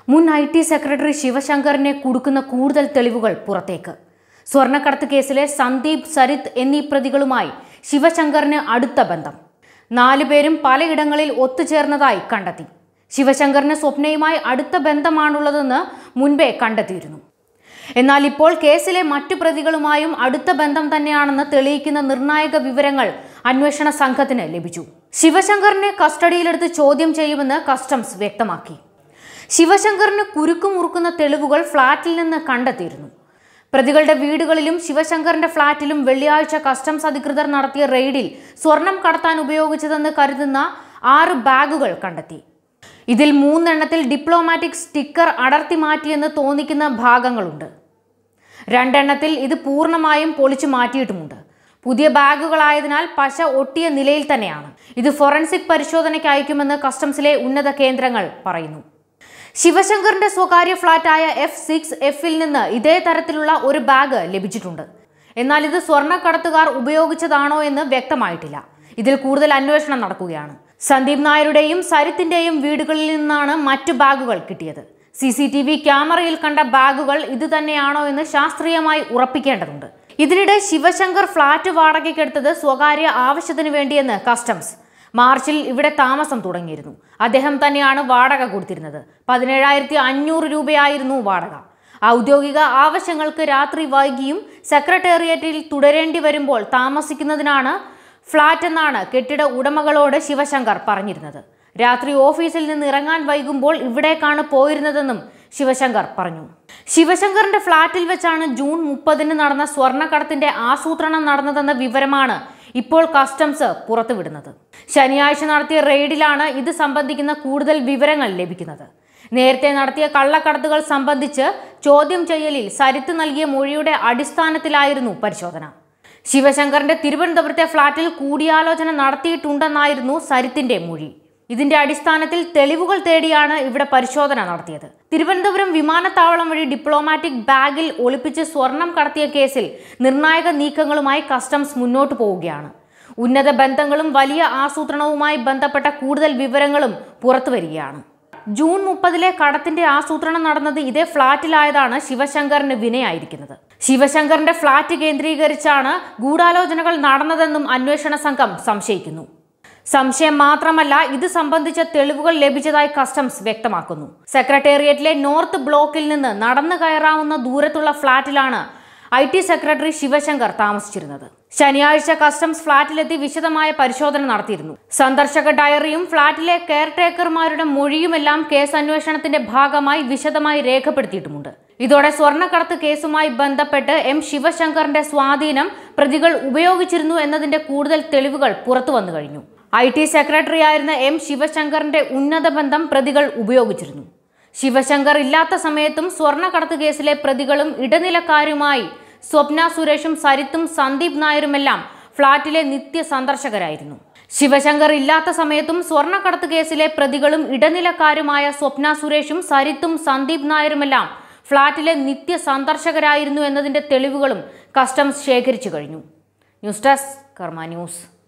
മുൻ I T secretary ശിവശങ്കറിനെ കുടുക്കുന്ന കൂടുതൽ തെളിവുകൾ പുറത്തേക്ക് സ്വർണ്ണക്കടത്ത് കേസിലെ സന്ദീപ് സരിത്ത് എന്നീ പ്രതികളുമായി ശിവശങ്കറിന് അടുത്ത ബന്ധം നാലുപേരും പലയിടങ്ങളിൽ ഒത്തുചേർന്നതായി കണ്ടെത്തി ശിവശങ്കറിന് സ്വപ്നയുമായി അടുത്ത ബന്ധമാണുള്ളതെന്ന് മുൻപേ കണ്ടെത്തിയിരുന്നു എന്നാൽ ഇപ്പോൾ കേസിലെ മറ്റു പ്രതികളുമായും അടുത്ത ബന്ധം തന്നെയാണെന്ന് തെളിയിക്കുന്ന നിർണായക വിവരങ്ങൾ അന്വേഷണ സംഘത്തിന് ലഭിച്ചു ശിവശങ്കറിനെ കസ്റ്റഡിയിലെടുത്ത് ചോദ്യം ചെയ്യുമെന്ന് കസ്റ്റംസ് വ്യക്തമാക്കി ശിവശങ്കറിന് കുരുക്കുമുറുക്കുന്ന തെളിവുകൾ ഫ്ളാറ്റിൽ നിന്ന് കണ്ടെത്തിയിരുന്നു പ്രതികളുടെ വീടുകളിലും ശിവശങ്കറിന്റെ ഫ്ളാറ്റിലും വെള്ളിയാഴ്ച കസ്റ്റംസ് അധികൃതർ നടത്തിയ റെയ്ഡിൽ സ്വർണം കടത്താൻ ഉപയോഗിച്ചതെന്ന് കരുതുന്ന ആറ് ബാഗുകൾ കണ്ടെത്തി ഇതിൽ മൂന്നെണ്ണത്തിൽ ഡിപ്ലോമാറ്റിക് സ്റ്റിക്കർ അടർത്തി മാറ്റിയെന്ന് തോന്നിക്കുന്ന ഭാഗങ്ങളുണ്ട് രണ്ടെണ്ണത്തിൽ ഇത് പൂർണ്ണമായും പൊളിച്ചു മാറ്റിയിട്ടുമുണ്ട് പുതിയ ബാഗുകളായതിനാൽ പശ ഒട്ടിയ നിലയിൽ തന്നെയാണ് ഇത് ഫോറൻസിക് പരിശോധനയ്ക്ക് അയക്കുമെന്ന് കസ്റ്റംസിലെ ഉന്നത കേന്ദ്രങ്ങൾ പറയുന്നു ശിവശങ്കറിന്റെ സ്വകാര്യ ഫ്ളാറ്റായ എഫ് സിക്സ് എഫിൽ നിന്ന് ഇതേ തരത്തിലുള്ള ഒരു ബാഗ് ലഭിച്ചിട്ടുണ്ട് എന്നാൽ ഇത് സ്വർണ്ണക്കടത്തുകാർ ഉപയോഗിച്ചതാണോ എന്ന് വ്യക്തമായിട്ടില്ല ഇതിൽ കൂടുതൽ അന്വേഷണം നടക്കുകയാണ് സന്ദീപ് നായരുടെയും സരിത്തിന്റെയും വീടുകളിൽ നിന്നാണ് മറ്റു ബാഗുകൾ കിട്ടിയത് സി സി ടി വി ക്യാമറയിൽ കണ്ട ബാഗുകൾ ഇത് തന്നെയാണോ എന്ന് ശാസ്ത്രീയമായി ഉറപ്പിക്കേണ്ടതുണ്ട് ഇതിനിടെ ശിവശങ്കർ ഫ്ളാറ്റ് വാടകയ്ക്കെടുത്തത് സ്വകാര്യ ആവശ്യത്തിന് വേണ്ടിയെന്ന് കസ്റ്റംസ് മാർച്ചിൽ ഇവിടെ താമസം തുടങ്ങിയിരുന്നു അദ്ദേഹം തന്നെയാണ് വാടക കൊടുത്തിരുന്നത് പതിനേഴായിരത്തി അഞ്ഞൂറ് രൂപയായിരുന്നു വാടക ഔദ്യോഗിക ആവശ്യങ്ങൾക്ക് രാത്രി വൈകിയും സെക്രട്ടേറിയറ്റിൽ തുടരേണ്ടി വരുമ്പോൾ താമസിക്കുന്നതിനാണ് ഫ്ളാറ്റ് എന്നാണ് കെട്ടിട ഉടമകളോട് ശിവശങ്കർ പറഞ്ഞിരുന്നത് രാത്രി ഓഫീസിൽ നിന്ന് ഇറങ്ങാൻ വൈകുമ്പോൾ ഇവിടേക്കാണ് പോയിരുന്നതെന്നും ശിവശങ്കർ പറഞ്ഞു ശിവശങ്കറിന്റെ ഫ്ളാറ്റിൽ വെച്ചാണ് ജൂൺ മുപ്പതിന് നടന്ന സ്വർണ്ണക്കടത്തിന്റെ ആസൂത്രണം നടന്നതെന്ന വിവരമാണ് ഇപ്പോൾ കസ്റ്റംസ് പുറത്തുവിടുന്നത് ശനിയാഴ്ച നടത്തിയ റെയ്ഡിലാണ് ഇത് സംബന്ധിക്കുന്ന കൂടുതൽ വിവരങ്ങൾ ലഭിക്കുന്നത് നേരത്തെ നടത്തിയ കള്ളക്കടത്തുകൾ സംബന്ധിച്ച് ചോദ്യം ചെയ്യലിൽ സരിത്ത് നൽകിയ മൊഴിയുടെ അടിസ്ഥാനത്തിലായിരുന്നു പരിശോധന ശിവശങ്കറിന്റെ തിരുവനന്തപുരത്തെ ഫ്ളാറ്റിൽ കൂടിയാലോചന നടത്തിയിട്ടുണ്ടെന്നായിരുന്നു സരിത്തിന്റെ മൊഴി ഇതിന്റെ അടിസ്ഥാനത്തിൽ തെളിവുകൾ തേടിയാണ് ഇവിടെ പരിശോധന നടത്തിയത് തിരുവനന്തപുരം വിമാനത്താവളം വഴി ഡിപ്ലോമാറ്റിക് ബാഗിൽ ഒളിപ്പിച്ച് സ്വർണം കടത്തിയ കേസിൽ നിർണായക നീക്കങ്ങളുമായി കസ്റ്റംസ് മുന്നോട്ടു പോവുകയാണ് ഉന്നത ബന്ധങ്ങളും വലിയ ആസൂത്രണവുമായി ബന്ധപ്പെട്ട കൂടുതൽ വിവരങ്ങളും പുറത്തുവരികയാണ് ജൂൺ മുപ്പതിലെ കടത്തിന്റെ ആസൂത്രണം നടന്നത് ഇതേ ഫ്ളാറ്റിലായതാണ് ശിവശങ്കറിന് വിനയായിരിക്കുന്നത് ശിവശങ്കറിന്റെ ഫ്ളാറ്റ് കേന്ദ്രീകരിച്ചാണ് ഗൂഢാലോചനകൾ നടന്നതെന്നും അന്വേഷണ സംഘം സംശയിക്കുന്നു സംശയം മാത്രമല്ല ഇത് സംബന്ധിച്ച തെളിവുകൾ ലഭിച്ചതായി കസ്റ്റംസ് വ്യക്തമാക്കുന്നു സെക്രട്ടേറിയറ്റിലെ നോർത്ത് ബ്ലോക്കിൽ നിന്ന് നടന്നു കയറാവുന്ന ദൂരത്തുള്ള ഫ്ളാറ്റിലാണ് ഐ ടി സെക്രട്ടറി ശിവശങ്കർ താമസിച്ചിരുന്നത് ശനിയാഴ്ച കസ്റ്റംസ് ഫ്ളാറ്റിലെത്തി വിശദമായ പരിശോധന നടത്തിയിരുന്നു സന്ദർശക ഡയറിയും ഫ്ളാറ്റിലെ കെയർടേക്കർമാരുടെ മൊഴിയുമെല്ലാം കേസ് അന്വേഷണത്തിന്റെ ഭാഗമായി വിശദമായി രേഖപ്പെടുത്തിയിട്ടുമുണ്ട് ഇതോടെ സ്വർണ്ണക്കടത്ത് കേസുമായി ബന്ധപ്പെട്ട് എം ശിവശങ്കറിന്റെ സ്വാധീനം പ്രതികൾ ഉപയോഗിച്ചിരുന്നു എന്നതിന്റെ കൂടുതൽ തെളിവുകൾ പുറത്തു വന്നു കഴിഞ്ഞു ഐ ടി സെക്രട്ടറി ആയിരുന്ന എം ശിവശങ്കറിന്റെ ഉന്നത ബന്ധം പ്രതികൾ ഉപയോഗിച്ചിരുന്നു ശിവശങ്കർ ഇല്ലാത്ത സമയത്തും സ്വർണ്ണക്കടത്ത് കേസിലെ പ്രതികളും ഇടനിലക്കാരുമായി സ്വപ്ന സുരേഷും സരിത്തും സന്ദീപ് നായരുമെല്ലാം ഫ്ളാറ്റിലെ നിത്യ സന്ദർശകരായിരുന്നു ശിവശങ്കർ ഇല്ലാത്ത സമയത്തും സ്വർണ്ണക്കടത്ത് കേസിലെ പ്രതികളും ഇടനിലക്കാരുമായ സ്വപ്ന സുരേഷും സരിത്തും സന്ദീപ് നായരുമെല്ലാം ഫ്ളാറ്റിലെ നിത്യ സന്ദർശകരായിരുന്നു എന്നതിന്റെ തെളിവുകളും കസ്റ്റംസ് ശേഖരിച്ചു കഴിഞ്ഞു ന്യൂസ് ഡെസ്ക് കർമ്മ ന്യൂസ്